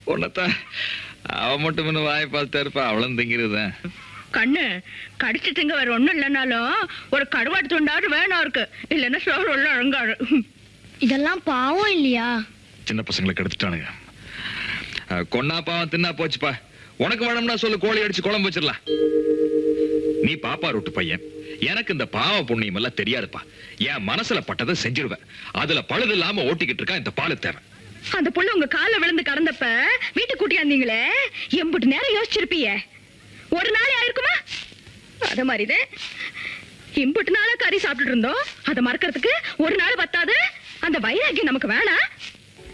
உன்னத்தான் அவ மட்டும் இன்னும் வாய் பார்த்துட்டா இருப்பா அவளும் திங்கிறதுதான் கண்ணு கடிச்சு திங்க வேற ஒண்ணும் இல்லைனாலும் ஒரு கருவாட்டு துண்டாவது வேணும் இருக்கு இல்லைன்னா சோறு உள்ள அழுங்காடு இதெல்லாம் பாவம் இல்லையா சின்ன பசங்களை கெடுத்துட்டானுங்க அஹ், கொன்னா பாவம் தின்னா போச்சுப்பா உனக்கு வேணும்னா சொல்லு கோழி அடிச்சு குழம்பு வச்சிடலாம் நீ பாப்பா ரொட்டு பையன் எனக்கு இந்த பாவ புண்ணியம் எல்லாம் தெரியாதுப்பா என் மனசுல பட்டதை செஞ்சிருவேன் அதுல பழுது இல்லாம ஓட்டிக்கிட்டு இருக்கா இந்த பாலு தேவை அந்த புள்ள உங்க கால்ல விழுந்து கடந்தப்ப வீட்டு கூட்டியாந்தீங்களே எம்புட்டு நேரம் யோசிச்சிருப்பீய ஒரு நாளே ஆயிருக்குமா அத மாதிரிதான் இம்புட்டு நாளா கறி சாப்பிட்டுட்டு இருந்தோம் அதை மறக்கிறதுக்கு ஒரு நாள் பத்தாது அந்த வைராக்கியம் நமக்கு வேணாம்